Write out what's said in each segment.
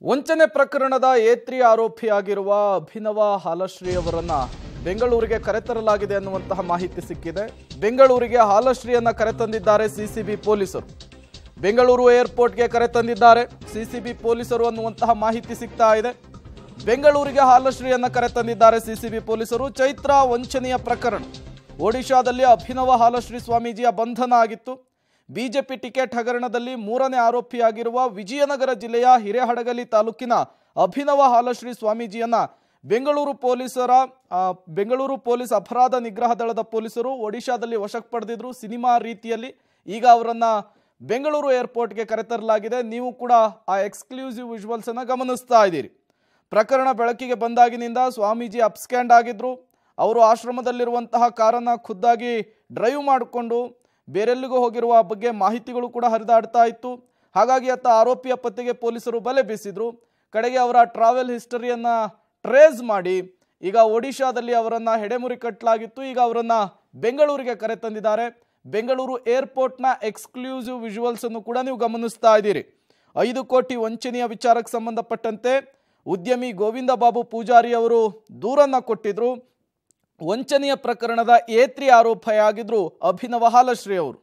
ವಂಚನೆ ಪ್ರಕರಣದ ಏತ್ರಿ ಆರೋಪಿಯಾಗಿರುವ ಅಭಿನವ ಹಾಲಶ್ರೀ ಅವರನ್ನ ಬೆಂಗಳೂರಿಗೆ ಕರೆತರಲಾಗಿದೆ ಅನ್ನುವಂತಹ ಮಾಹಿತಿ ಸಿಕ್ಕಿದೆ ಬೆಂಗಳೂರಿಗೆ ಹಾಲಶ್ರೀಯನ್ನ ಕರೆತಂದಿದ್ದಾರೆ ಸಿಸಿಬಿ ಪೊಲೀಸರು ಬೆಂಗಳೂರು ಏರ್ಪೋರ್ಟ್ಗೆ ಕರೆತಂದಿದ್ದಾರೆ ಸಿಸಿಬಿ ಪೊಲೀಸರು ಅನ್ನುವಂತಹ ಮಾಹಿತಿ ಸಿಗ್ತಾ ಇದೆ ಬೆಂಗಳೂರಿಗೆ ಹಾಲಶ್ರೀಯನ್ನ ಕರೆತಂದಿದ್ದಾರೆ ಸಿಸಿಬಿ ಪೊಲೀಸರು ಚೈತ್ರ ವಂಚನೆಯ ಪ್ರಕರಣ ಒಡಿಶಾದಲ್ಲಿ ಅಭಿನವ ಹಾಲಶ್ರೀ ಸ್ವಾಮೀಜಿಯ ಬಂಧನ ಆಗಿತ್ತು ಬಿಜೆಪಿ ಟಿಕೆಟ್ ಹಗರಣದಲ್ಲಿ ಮೂರನೇ ಆರೋಪಿಯಾಗಿರುವ ವಿಜಯನಗರ ಜಿಲ್ಲೆಯ ಹಿರೇಹಡಗಲಿ ತಾಲೂಕಿನ ಅಭಿನವ ಹಾಲಶ್ರೀ ಸ್ವಾಮೀಜಿಯನ್ನ ಬೆಂಗಳೂರು ಪೊಲೀಸರ ಆ, ಬೆಂಗಳೂರು ಪೊಲೀಸ್ ಅಪರಾಧ ನಿಗ್ರಹ ದಳದ ಪೊಲೀಸರು ಒಡಿಶಾದಲ್ಲಿ ವಶಕ್ಕೆ ಪಡೆದಿದ್ರು ಸಿನಿಮಾ ರೀತಿಯಲ್ಲಿ ಈಗ ಅವರನ್ನ ಬೆಂಗಳೂರು ಏರ್ಪೋರ್ಟ್ಗೆ ಕರೆತರಲಾಗಿದೆ ನೀವು ಕೂಡ ಆ ಎಕ್ಸ್ಕ್ಲೂಸಿವ್ ವಿಜುವಲ್ಸ್ ಅನ್ನ ಗಮನಿಸ್ತಾ ಇದ್ದೀರಿ ಪ್ರಕರಣ ಬೆಳಕಿಗೆ ಬಂದಾಗಿನಿಂದ ಸ್ವಾಮೀಜಿ ಅಪ್ಸ್ಕ್ಯಾಂಡ್ ಆಗಿದ್ರು ಅವರು ಆಶ್ರಮದಲ್ಲಿರುವಂತಹ ಕಾರನ್ನ ಖುದ್ದಾಗಿ ಡ್ರೈವ್ ಮಾಡಿಕೊಂಡು ಬೇರೆಲ್ಲಿಗೂ ಹೋಗಿರುವ ಬಗ್ಗೆ ಮಾಹಿತಿಗಳು ಕೂಡ ಹರಿದಾಡ್ತಾ ಇತ್ತು ಹಾಗಾಗಿ ಅತ್ತ ಆರೋಪಿಯ ಪತ್ತೆಗೆ ಪೊಲೀಸರು ಬಲೆ ಬೀಸಿದ್ರು ಕಡೆಗೆ ಅವರ ಟ್ರಾವೆಲ್ ಹಿಸ್ಟರಿಯನ್ನ ಟ್ರೇಸ್ ಮಾಡಿ ಈಗ ಒಡಿಶಾದಲ್ಲಿ ಅವರನ್ನ ಹೆಡೆಮುರಿ ಕಟ್ಟಲಾಗಿತ್ತು ಈಗ ಅವರನ್ನ ಬೆಂಗಳೂರಿಗೆ ಕರೆತಂದಿದ್ದಾರೆ ಬೆಂಗಳೂರು ಏರ್ಪೋರ್ಟ್ನ ಎಕ್ಸ್ಕ್ಲೂಸಿವ್ ವಿಜುವಲ್ಸ್ ಅನ್ನು ಕೂಡ ನೀವು ಗಮನಿಸ್ತಾ ಇದ್ದೀರಿ ಐದು ಕೋಟಿ ವಂಚನೆಯ ವಿಚಾರಕ್ಕೆ ಸಂಬಂಧಪಟ್ಟಂತೆ ಉದ್ಯಮಿ ಗೋವಿಂದ ಬಾಬು ಪೂಜಾರಿ ಅವರು ದೂರನ್ನ ಕೊಟ್ಟಿದ್ರು ವಂಚನೆಯ ಪ್ರಕರಣದ ಏತ್ರಿ ಆರೋಪಿಯಾಗಿದ್ರು ಅಭಿನವ ಹಾಲಶ್ರೀ ಅವರು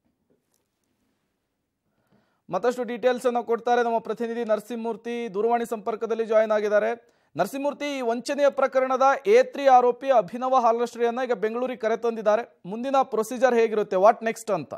ಮತ್ತಷ್ಟು ಡೀಟೇಲ್ಸ್ ಅನ್ನು ಕೊಡ್ತಾರೆ ನಮ್ಮ ಪ್ರತಿನಿಧಿ ನರಸಿಂಹಮೂರ್ತಿ ದೂರವಾಣಿ ಸಂಪರ್ಕದಲ್ಲಿ ಜಾಯಿನ್ ಆಗಿದ್ದಾರೆ ನರಸಿಂಹಮೂರ್ತಿ ಈ ವಂಚನೆಯ ಪ್ರಕರಣದ ಏತ್ರಿ ಆರೋಪಿ ಅಭಿನವ ಹಾಲಶ್ರೀಯನ್ನ ಈಗ ಬೆಂಗಳೂರಿಗೆ ಕರೆತಂದಿದ್ದಾರೆ ಮುಂದಿನ ಪ್ರೊಸೀಜರ್ ಹೇಗಿರುತ್ತೆ ವಾಟ್ ನೆಕ್ಸ್ಟ್ ಅಂತ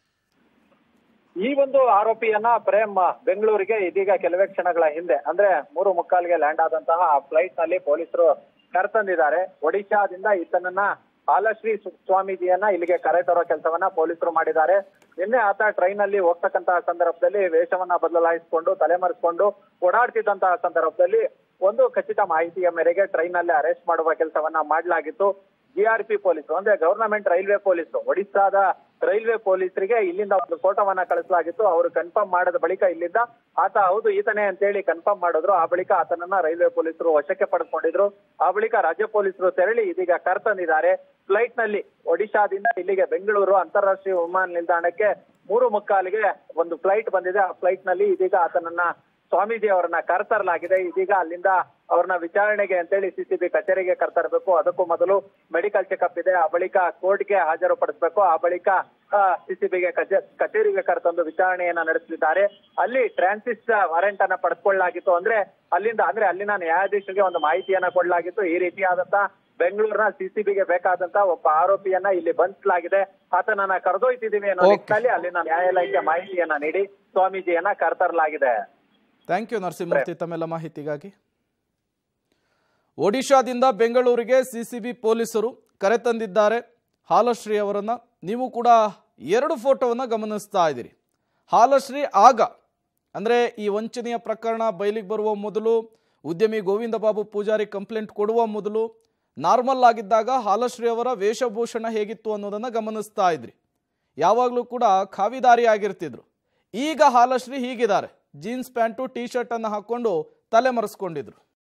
ಈ ಒಂದು ಆರೋಪಿಯನ್ನ ಪ್ರೇಮ್ ಬೆಂಗಳೂರಿಗೆ ಇದೀಗ ಕೆಲವೇ ಕ್ಷಣಗಳ ಹಿಂದೆ ಅಂದ್ರೆ ಮೂರು ಮುಕ್ಕಾಲ್ಗೆ ಲ್ಯಾಂಡ್ ಆದಂತಹ ಫ್ಲೈಟ್ ನಲ್ಲಿ ಪೊಲೀಸರು ಕರೆತಂದಿದ್ದಾರೆ ಒಡಿಶಾದಿಂದ ಈತನನ್ನ ಹಾಲಶ್ರೀ ಸು- ಸ್ವಾಮೀಜಿಯನ್ನ ಇಲ್ಲಿಗೆ ಕರೆತರೋ ಕೆಲಸವನ್ನ ಪೊಲೀಸರು ಮಾಡಿದ್ದಾರೆ ನಿನ್ನೆ ಆತ ಟ್ರೈನ್ ಅಲ್ಲಿ ಹೋಗ್ತಕ್ಕಂತಹ ಸಂದರ್ಭದಲ್ಲಿ ವೇಷವನ್ನ ಬದಲಾಯಿಸಿಕೊಂಡು ತಲೆಮರೆಸಿಕೊಂಡು ಓಡಾಡ್ತಿದ್ದಂತಹ ಸಂದರ್ಭದಲ್ಲಿ ಒಂದು ಖಚಿತ ಮಾಹಿತಿಯ ಮೇರೆಗೆ ಟ್ರೈನ್ ನಲ್ಲಿ ಅರೆಸ್ಟ್ ಮಾಡುವ ಕೆಲಸವನ್ನ ಮಾಡಲಾಗಿತ್ತು ಜಿಆರ್ಪಿ ಪೊಲೀಸರು ಅಂದ್ರೆ ಗವರ್ನಮೆಂಟ್ ರೈಲ್ವೆ ಪೊಲೀಸರು ಒಡಿಶಾದ ರೈಲ್ವೆ ಪೊಲೀಸರಿಗೆ ಇಲ್ಲಿಂದ ಒಂದು ಫೋಟೋವನ್ನ ಕಳಿಸಲಾಗಿತ್ತು ಅವರು ಕನ್ಫರ್ಮ್ ಮಾಡಿದ ಬಳಿಕ ಇಲ್ಲಿಂದ ಆತ ಹೌದು ಈತನೇ ಅಂತೇಳಿ ಕನ್ಫರ್ಮ್ ಮಾಡಿದ್ರು ಆ ಬಳಿಕ ಆತನನ್ನ ರೈಲ್ವೆ ಪೊಲೀಸರು ವಶಕ್ಕೆ ಪಡೆದುಕೊಂಡಿದ್ರು ಆ ಬಳಿಕ ರಾಜ್ಯ ಪೊಲೀಸರು ತೆರಳಿ ಇದೀಗ ಕರ್ತಂದಿದ್ದಾರೆ ಫ್ಲೈಟ್ ನಲ್ಲಿ ಒಡಿಶಾದಿಂದ ಇಲ್ಲಿಗೆ ಬೆಂಗಳೂರು ಅಂತಾರಾಷ್ಟ್ರೀಯ ವಿಮಾನ ನಿಲ್ದಾಣಕ್ಕೆ ಮೂರು ಮುಕ್ಕಾಲಿಗೆ ಒಂದು ಫ್ಲೈಟ್ ಬಂದಿದೆ ಆ ಫ್ಲೈಟ್ ನಲ್ಲಿ ಇದೀಗ ಆತನನ್ನ ಸ್ವಾಮೀಜಿ ಅವರನ್ನ ಕರೆತರಲಾಗಿದೆ ಇದೀಗ ಅಲ್ಲಿಂದ ಅವ್ರನ್ನ ವಿಚಾರಣೆಗೆ ಅಂತೇಳಿ ಸಿಸಿಬಿ ಕಚೇರಿಗೆ ಕರೆತರಬೇಕು ಅದಕ್ಕೂ ಮೊದಲು ಮೆಡಿಕಲ್ ಚೆಕಪ್ ಇದೆ ಆ ಬಳಿಕ ಕೋರ್ಟ್ಗೆ ಹಾಜರುಪಡಿಸಬೇಕು ಆ ಬಳಿಕ ಸಿಸಿಬಿಗೆ ಕಚೇರಿಗೆ ಕರೆತಂದು ವಿಚಾರಣೆಯನ್ನ ನಡೆಸಲಿದ್ದಾರೆ ಅಲ್ಲಿ ಟ್ರಾನ್ಸಿಸ್ಟ್ ವಾರೆಂಟ್ ಅನ್ನ ಪಡೆದುಕೊಳ್ಳಲಾಗಿತ್ತು ಅಂದ್ರೆ ಅಲ್ಲಿಂದ ಅಂದ್ರೆ ಅಲ್ಲಿನ ನ್ಯಾಯಾಧೀಶರಿಗೆ ಒಂದು ಮಾಹಿತಿಯನ್ನ ಕೊಡಲಾಗಿತ್ತು ಈ ರೀತಿಯಾದಂತ ಬೆಂಗಳೂರಿನ ಸಿಸಿಬಿಗೆ ಬೇಕಾದಂತ ಒಬ್ಬ ಆರೋಪಿಯನ್ನ ಇಲ್ಲಿ ಬಂಧಿಸಲಾಗಿದೆ ಆತನನ್ನ ಕರೆದೊಯ್ತಿದೀವಿ ಅನ್ನೋ Okay. ನಿಟ್ಟಿನಲ್ಲಿ ಅಲ್ಲಿನ ನ್ಯಾಯಾಲಯಕ್ಕೆ ಮಾಹಿತಿಯನ್ನ ನೀಡಿ ಸ್ವಾಮೀಜಿಯನ್ನ ಕರೆತರಲಾಗಿದೆ ಥ್ಯಾಂಕ್ ಯು ನರಸಿಂಹಮೂರ್ತಿ ತಮ್ಮೆಲ್ಲ ಮಾಹಿತಿಗಾಗಿ ಒಡಿಶಾದಿಂದ ಬೆಂಗಳೂರಿಗೆ ಸಿಸಿಬಿ ಪೊಲೀಸರು ಕರೆತಂದಿದ್ದಾರೆ ಹಾಲಶ್ರೀ ಅವರನ್ನ ನೀವು ಕೂಡ ಎರಡು ಫೋಟೋವನ್ನು ಗಮನಿಸ್ತಾ ಇದ್ದೀರಿ ಹಾಲಶ್ರೀ ಆಗ ಅಂದರೆ ಈ ವಂಚನೆಯ ಪ್ರಕರಣ ಬಯಲಿಗೆ ಬರುವ ಮೊದಲು ಉದ್ಯಮಿ ಗೋವಿಂದ ಬಾಬು ಪೂಜಾರಿ ಕಂಪ್ಲೇಂಟ್ ಕೊಡುವ ಮೊದಲು ನಾರ್ಮಲ್ ಆಗಿದ್ದಾಗ ಹಾಲಶ್ರೀ ಅವರ ವೇಷಭೂಷಣ ಹೇಗಿತ್ತು ಅನ್ನೋದನ್ನು ಗಮನಿಸ್ತಾ ಇದ್ರಿ ಯಾವಾಗಲೂ ಕೂಡ ಖಾವಿದಾರಿ ಆಗಿರ್ತಿದ್ರು ಈಗ ಹಾಲಶ್ರೀ ಹೀಗಿದ್ದಾರೆ ಜೀನ್ಸ್ ಪ್ಯಾಂಟು ಟೀ ಶರ್ಟ್ ಅನ್ನು ಹಾಕೊಂಡು ತಲೆ ಮರೆಸ್ಕೊಂಡಿದ್ರು